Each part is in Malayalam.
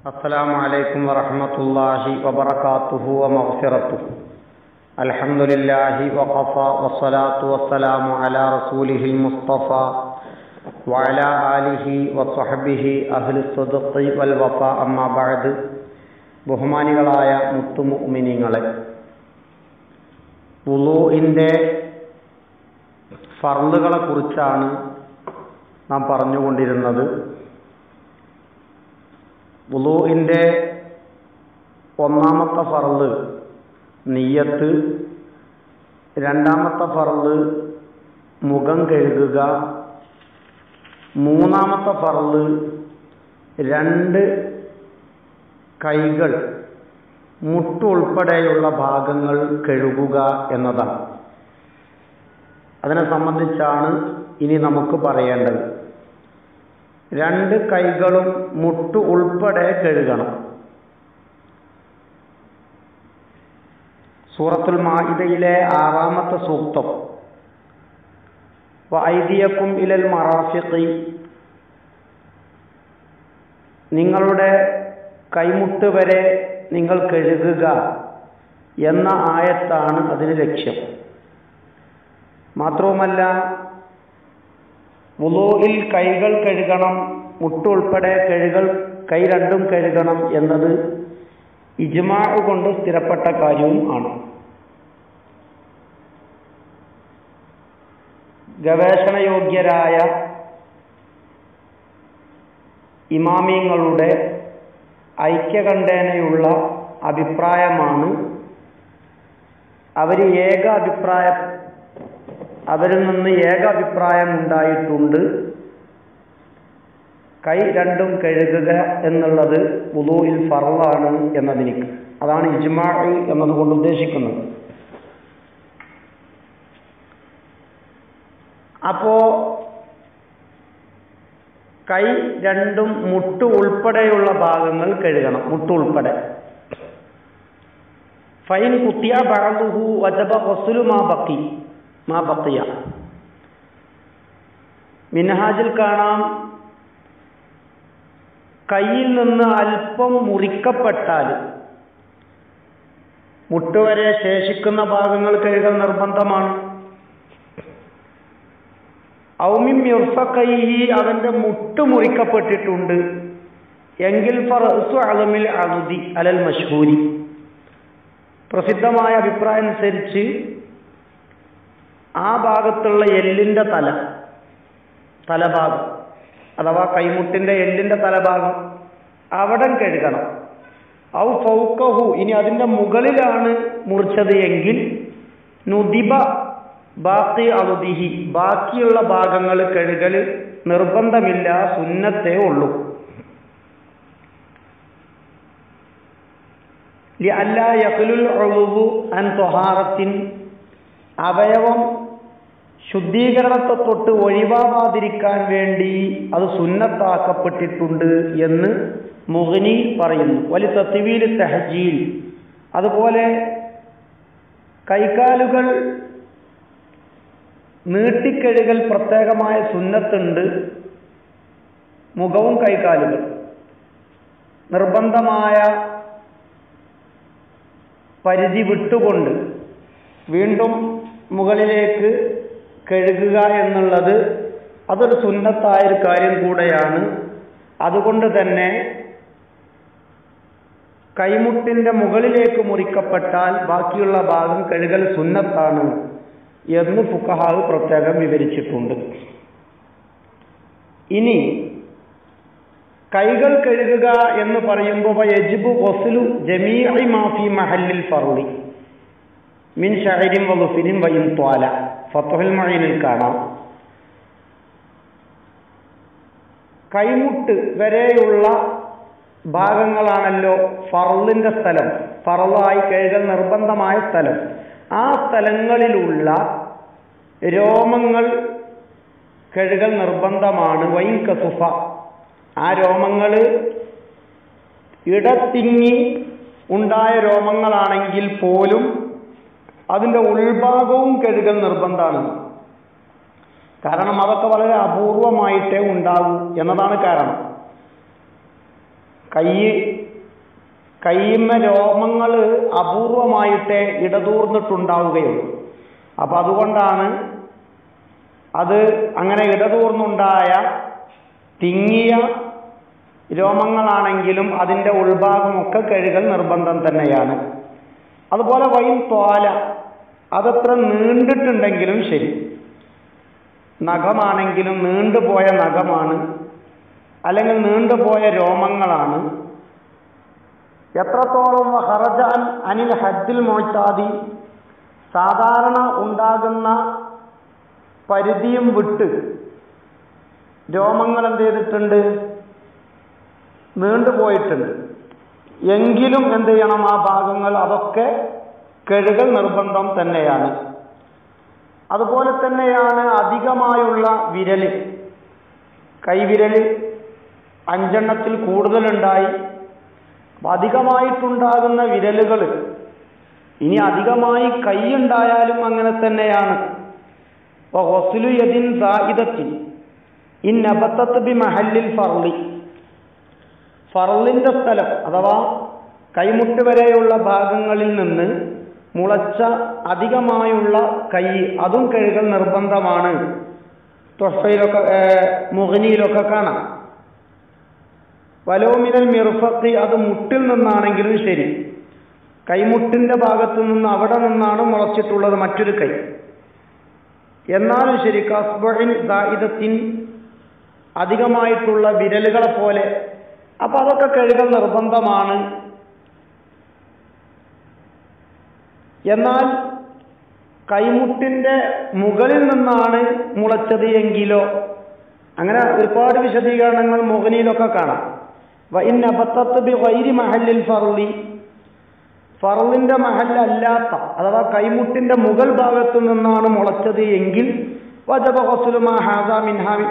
السلام عليكم ورحمة الله وبركاته ومغفرته الحمد لله وقفى والصلاة والسلام على رسوله المصطفى وعلى آله وصحبه أهل الصدق والوفاء أما بعد ബഹുമാനികളായ മുത്തുമുഅ്മിനീങ്ങളെ വുളൂഇൻ്റെ ഫർളുകളെ കുറിച്ചാണ് നാം പറഞ്ഞുകൊണ്ടിരുന്നത് വുളൂഇൻ്റെ ഒന്നാമത്തെ ഫർള് നീയത്ത് രണ്ടാമത്തെ ഫർള് മുഖം കഴുകുക മൂന്നാമത്തെ ഫർള് രണ്ട് കൈകൾ മുട്ടുൾപ്പെടെയുള്ള ഭാഗങ്ങൾ കഴുകുക എന്നതാണ് അതിനെ സംബന്ധിച്ചാണ് ഇനി നമുക്ക് പറയേണ്ടത് രണ്ട് കൈകളും മുട്ടു ഉൾപ്പെടെ കഴുകണം സൂറത്തുൽ മാഹിദയിലെ ആറാമത്തെ സൂക്തം ഐതിയക്കും ഇലൽ മറാഫിഖി നിങ്ങളുടെ കൈമുട്ട് വരെ നിങ്ങൾ കഴുകുക എന്ന ആയത്താണ് അതിന് ലക്ഷ്യം മാത്രവുമല്ല വുളോയിൽ കൈകൾ കഴുകണം മുട്ടുൾപ്പെടെ കഴുകൾ കൈ രണ്ടും കഴുകണം എന്നത് ഇജ്മാ കൊണ്ട് സ്ഥിരപ്പെട്ട കാര്യവും ആണ് ഗവേഷണയോഗ്യരായ ഇമാമിയങ്ങളുടെ ഐക്യകണ്ഠേനയുള്ള അഭിപ്രായമാണ് അവർ ഏക അഭിപ്രായ അവരിൽ നിന്ന് ഏക അഭിപ്രായം ഉണ്ടായിട്ടുണ്ട് കൈ രണ്ടും കഴുകുക എന്നുള്ളത് വുളൂയിൽ ഫറലാണ് എന്നതിനിക്ക് അതാണ് ഇജ്മാ എന്നതുകൊണ്ട് ഉദ്ദേശിക്കുന്നത് അപ്പോ കൈ രണ്ടും മുട്ട് ഉൾപ്പെടെയുള്ള ഭാഗങ്ങൾ കഴുകണം മുട്ട് ഉൾപ്പെടെ ഫൈൻ കുത്തിയ ബഅദുഹു വജബ വസ്ലു മാ ബക്കി മാ ബക്കിയ മിൻഹാജിൽ കാണാം കയ്യിൽ നിന്ന് അല്പം മുറിക്കപ്പെട്ടാൽ മുട്ടുവരെ ശേഷിക്കുന്ന ഭാഗങ്ങൾ കഴുകൽ നിർബന്ധമാണ് ഔമിം യുർഫക്കൈഹി അവന്റെ മുട്ട് മുറിക്കപ്പെട്ടിട്ടുണ്ട് എങ്കിൽ ഫറസു അളമിൽ അറുതി അലൽ മഷ്ഹൂരി പ്രസിദ്ധമായ അഭിപ്രായം അനുസരിച്ച് ആ ഭാഗത്തുള്ള എല്ലിന്റെ തല തലഭാഗം അഥവാ കൈമുട്ടിന്റെ എല്ലിന്റെ തലഭാഗം അവിടം കഴുകണം ഔ ഫൗക്കഹു ഇനി അതിന്റെ മുകളിലാണ് മുറിച്ചത് എങ്കിൽ നുദിബ ബാക്കി അവധിഹി ബാക്കിയുള്ള ഭാഗങ്ങൾ കഴുകൽ നിർബന്ധമില്ല സുന്നത്തേ ഉള്ളൂ അല്ല യഹ്ലുൽ ഒഴുവു അൻ തൊഹാറത്തിൻ അവയവം ശുദ്ധീകരണത്തെ തൊട്ട് ഒഴിവാകാതിരിക്കാൻ വേണ്ടി അത് സുന്നത്താക്കപ്പെട്ടിട്ടുണ്ട് എന്ന് മുഹനി പറയുന്നു വലിയ തത്തിവീൽ തെഹജീൽ അതുപോലെ കൈകാലുകൾ നീട്ടിക്കഴുകൽ പ്രത്യേകമായ സുന്നത്തുണ്ട് മുഖവും കൈകാലുകൾ നിർബന്ധമായ പരിധി വിട്ടുകൊണ്ട് വീണ്ടും മുകളിലേക്ക് കഴുകുക എന്നുള്ളത് അതൊരു സുന്നത്തായൊരു കാര്യം കൂടെയാണ് അതുകൊണ്ട് തന്നെ കൈമുട്ടിന്റെ മുകളിലേക്ക് മുറിക്കപ്പെട്ടാൽ ബാക്കിയുള്ള ഭാഗം കഴുകൽ സുന്നത്താണ് എന്ന് ഫുക്കഹാവ് പ്രത്യേകം വിവരിച്ചിട്ടുണ്ട് ഇനി കൈകൾ കഴുകുക എന്ന് പറയുമ്പോൾ യജിബു വസുലു ജമീഇ മാഫി മഹല്ലിൽ ഫർളി മിൻ ഷഹരിൻ വലുഫിനും വയും ത്വാല ഫത്തുഹൽ മഴയിനിൽ കാണാം കൈമുട്ട് വരെയുള്ള ഭാഗങ്ങളാണല്ലോ ഫറലിന്റെ സ്ഥലം ഫറലായി കഴുകൽ നിർബന്ധമായ സ്ഥലം ആ സ്ഥലങ്ങളിലുള്ള രോമങ്ങൾ കഴുകൽ നിർബന്ധമാണ് വൈൻ കസുഫ ആ രോമങ്ങൾ ഇടത്തിങ്ങി ഉണ്ടായ രോമങ്ങളാണെങ്കിൽ പോലും അതിൻ്റെ ഉൾഭാഗവും കഴുകൽ നിർബന്ധമാണ് കാരണം അതൊക്കെ വളരെ അപൂർവമായിട്ടേ ഉണ്ടാകൂ എന്നതാണ് കാരണം കൈ കൈമ രോമങ്ങൾ അപൂർവമായിട്ടേ ഇടതൂർന്നിട്ടുണ്ടാവുകയുള്ളൂ അപ്പം അതുകൊണ്ടാണ് അത് അങ്ങനെ ഇടതൂർന്നുണ്ടായ തിങ്ങിയ രോമങ്ങളാണെങ്കിലും അതിൻ്റെ ഉൾഭാഗമൊക്കെ കഴുകൽ നിർബന്ധം തന്നെയാണ് അതുപോലെ വൈൻ തോല അതത്ര നീണ്ടിട്ടുണ്ടെങ്കിലും ശരി നഖമാണെങ്കിലും നീണ്ടുപോയ നഖമാണ് അല്ലെങ്കിൽ നീണ്ടുപോയ രോമങ്ങളാണ് എത്രത്തോളം ഹറജാൻ അനിൽ ഹദ്ദിൽ മോഴ്ത്താതി സാധാരണ ഉണ്ടാകുന്ന പരിധിയും വിട്ട് രോമങ്ങൾ എന്ത് ചെയ്തിട്ടുണ്ട് നീണ്ടുപോയിട്ടുണ്ട് എങ്കിലും എന്ത് ചെയ്യണം ആ ഭാഗങ്ങൾ അതൊക്കെ കഴുകൽ നിർബന്ധം തന്നെയാണ് അതുപോലെ തന്നെയാണ് അധികമായുള്ള വിരല് കൈവിരല് അഞ്ചെണ്ണത്തിൽ കൂടുതലുണ്ടായി അപ്പം അധികമായിട്ടുണ്ടാകുന്ന വിരലുകൾ ഇനി അധികമായി കൈയുണ്ടായാലും അങ്ങനെ തന്നെയാണ് അപ്പോൾ ഹൊസ്ലു യദിൻ സായിദത്തിൻ ഇൻ അബത്തത്ത് ബി മഹല്ലിൽ ഫർളി ഫറലിന്റെ സ്ഥലം അഥവാ കൈമുട്ട് വരെയുള്ള ഭാഗങ്ങളിൽ നിന്ന് മുളച്ച അധികമായുള്ള കൈ അതും കഴുകൽ നിർബന്ധമാണ് തൊഫയിലൊക്കെ മുഹനിയിലൊക്കെ കാണാം വലോമിനൽ മിർഫത്തി അത് മുട്ടിൽ നിന്നാണെങ്കിലും ശരി കൈമുട്ടിന്റെ ഭാഗത്തു നിന്ന് അവിടെ നിന്നാണ് മുളച്ചിട്ടുള്ളത് മറ്റൊരു കൈ എന്നാലും ശരി കസ്ബിൻ ദായിദത്തിൻ അധികമായിട്ടുള്ള വിരലുകളെ പോലെ അപ്പൊ അതൊക്കെ കഴുകൽ നിർബന്ധമാണ് എന്നാൽ കൈമുട്ടിന്റെ മുകളിൽ നിന്നാണ് മുളച്ചത് എങ്കിലോ അങ്ങനെ ഒരുപാട് വിശദീകരണങ്ങൾ മുഖനിയിലൊക്കെ കാണാം വൈനബത്തത്ത് ബി വൈരി മഹല്ലിൽ ഫർലി ഫറലിന്റെ മഹല്ലല്ലാത്ത അഥവാ കൈമുട്ടിന്റെ മുകൾ ഭാഗത്തു നിന്നാണ് മുളച്ചത് എങ്കിൽ വജബ ഹസുലുമാ ഹാദ മിൻഹാവി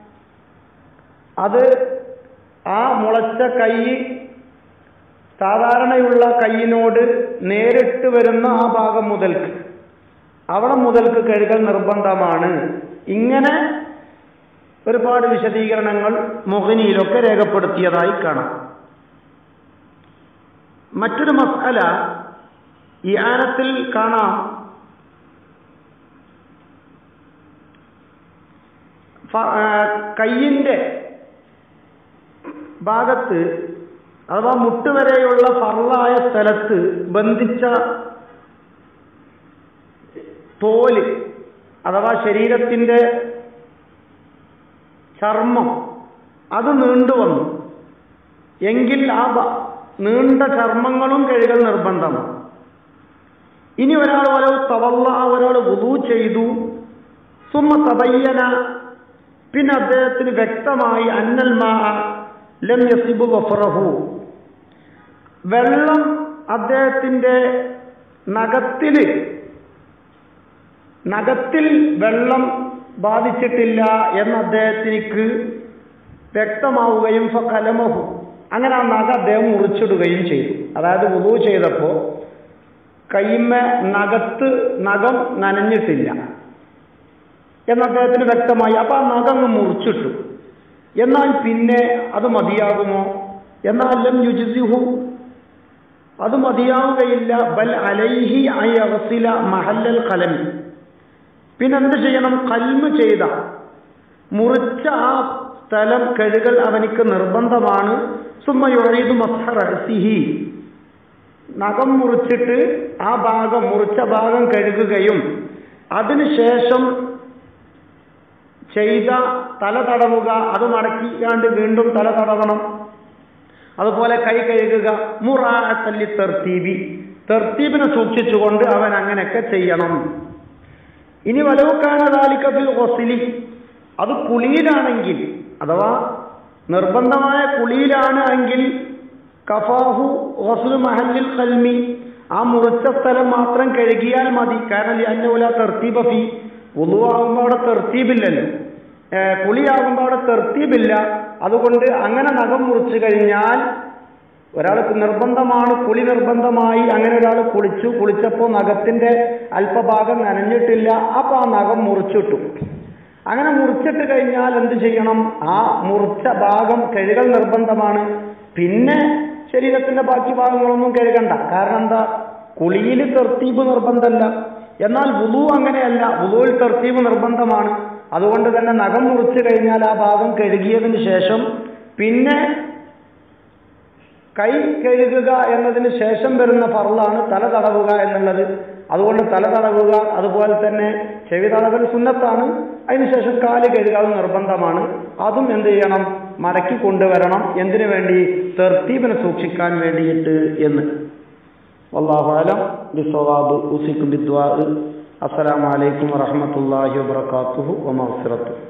അത് ആ മുളച്ച കൈ സാധാരണയുള്ള കൈയിനോട് നേരിട്ട് വരുന്ന ആ ഭാഗം മുതൽക്ക് അവിടെ മുതൽക്ക് കഴുകൽ നിർബന്ധമാണ് ഇങ്ങനെ ഒരുപാട് വിശദീകരണങ്ങൾ മുഹനിയിലൊക്കെ രേഖപ്പെടുത്തിയതായി കാണാം മറ്റൊരു മസാല ഈ ആനത്തിൽ കാണാം കയ്യിൻ്റെ ഭാഗത്ത് അഥവാ മുട്ടുവരെയുള്ള ഫറലായ സ്ഥലത്ത് ബന്ധിച്ച തോല് അഥവാ ശരീരത്തിൻ്റെ ചർമ്മം അത് നീണ്ടു വന്നു എങ്കിൽ ആ നീണ്ട ചർമ്മങ്ങളും കഴുകൽ നിർബന്ധമാണ് ഇനി ഒരാൾ വലവ് തവല്ല ഒരാൾ വുതു ചെയ്തു സുമ തബയ്യന പിന്നെ അദ്ദേഹത്തിന് വ്യക്തമായി അന്നൽ മാ ലം യസിബു വഫറഹു വെള്ളം അദ്ദേഹത്തിന്റെ നഖത്തില് നഖത്തിൽ വെള്ളം ബാധിച്ചിട്ടില്ല എന്ന് അദ്ദേഹത്തിനിക്ക് വ്യക്തമാവുകയും കലമഹു അങ്ങനെ ആ നഖ അദ്ദേഹം മുറിച്ചിടുകയും ചെയ്തു അതായത് വുതു ചെയ്തപ്പോൾ കൈമ നഖത്ത് നഖം നനഞ്ഞിട്ടില്ല എന്ന് അദ്ദേഹത്തിന് വ്യക്തമായി അപ്പൊ ആ നഖം അങ്ങ് മുറിച്ചിട്ടു എന്നാൽ പിന്നെ അത് മതിയാകുമോ എന്നാലും യുജിസിഹു അത് മതിയാവുകയില്ല ബൽ അലൈഹി ഐ അറസില മഹല്ലൽ കലമി പിന്നെന്ത് ചെയ്യണം കൽമ് ചെയ്ത മുറിച്ച ആ സ്ഥലം കഴുകൽ അവനിക്ക് നിർബന്ധമാണ് സുമ്മയൊഴീതു മസ്ഹറസിഹി നഖം മുറിച്ചിട്ട് ആ ഭാഗം മുറിച്ച ഭാഗം കഴുകുകയും അതിനുശേഷം ചെയ്ത തല തടവുക അത് മടക്കിക്കാണ്ട് വീണ്ടും തല തടവണം അതുപോലെ കൈ കഴുകുക മുറാത്തല്ലി തെർത്തീബി തെർത്തീബിനെ സൂക്ഷിച്ചുകൊണ്ട് അവൻ അങ്ങനെയൊക്കെ ചെയ്യണം ഇനി വലവുക്കാനതാലിക്കത്തിൽ ഹൊസിലി അത് കുളിയിലാണെങ്കിൽ അഥവാ നിർബന്ധമായ കുളിയിലാണ് എങ്കിൽ കഫാഹു ഹൊസുൽ മഹല്ലിൽ കൽമി ആ മുറിച്ച സ്ഥലം മാത്രം കഴുകിയാൽ മതി കാരണം അന്നൂല തെർത്തീബഫി ഉളുവാകുമ്പോൾ അവിടെ തെർത്തീബില്ലല്ലോ കുളിയാകുമ്പോൾ അവിടെ തെർത്തീബില്ല അതുകൊണ്ട് അങ്ങനെ നഖം മുറിച്ചു കഴിഞ്ഞാൽ ഒരാൾക്ക് നിർബന്ധമാണ് കുളി നിർബന്ധമായി അങ്ങനെ ഒരാൾ കുളിച്ചു കുളിച്ചപ്പോൾ നഖത്തിന്റെ അല്പഭാഗം നനഞ്ഞിട്ടില്ല അപ്പോൾ ആ നഖം മുറിച്ചിട്ടു അങ്ങനെ മുറിച്ചിട്ട് കഴിഞ്ഞാൽ എന്ത് ചെയ്യണം ആ മുറിച്ച ഭാഗം കഴുകൽ നിർബന്ധമാണ് പിന്നെ ശരീരത്തിന്റെ ബാക്കി ഭാഗങ്ങളൊന്നും കഴുകണ്ട കാരണം എന്താ കുളിയിൽ തെർത്തീബ് നിർബന്ധമല്ല എന്നാൽ വുളു അങ്ങനെയല്ല വുളുവിൽ തെർത്തീബ് നിർബന്ധമാണ് അതുകൊണ്ട് തന്നെ നഖം മുറിച്ചു കഴിഞ്ഞാൽ ആ ഭാഗം കഴുകിയതിന് ശേഷം പിന്നെ കൈ കഴുകുക എന്നതിന് ശേഷം വരുന്ന ഫറലാണ് തല തടവുക എന്നുള്ളത് അതുകൊണ്ട് തല തടവുക അതുപോലെ തന്നെ ചെവി തടവൽ സുന്നത്താണ് അതിനുശേഷം കാല് കഴുകുക അത് നിർബന്ധമാണ് അതും എന്ത് ചെയ്യണം മടക്കി കൊണ്ടുവരണം എന്തിനു വേണ്ടി തെർത്തീപിനെ സൂക്ഷിക്കാൻ വേണ്ടിയിട്ട് എന്ന് വല്ലാഹുലം ബിസ്വാബ് ഉസിക്കും ബിദ്വാ അസ്സലാമലൈക്കും വറഹമത്തല്ലാഹി വാത്തു വമഫിറത്തു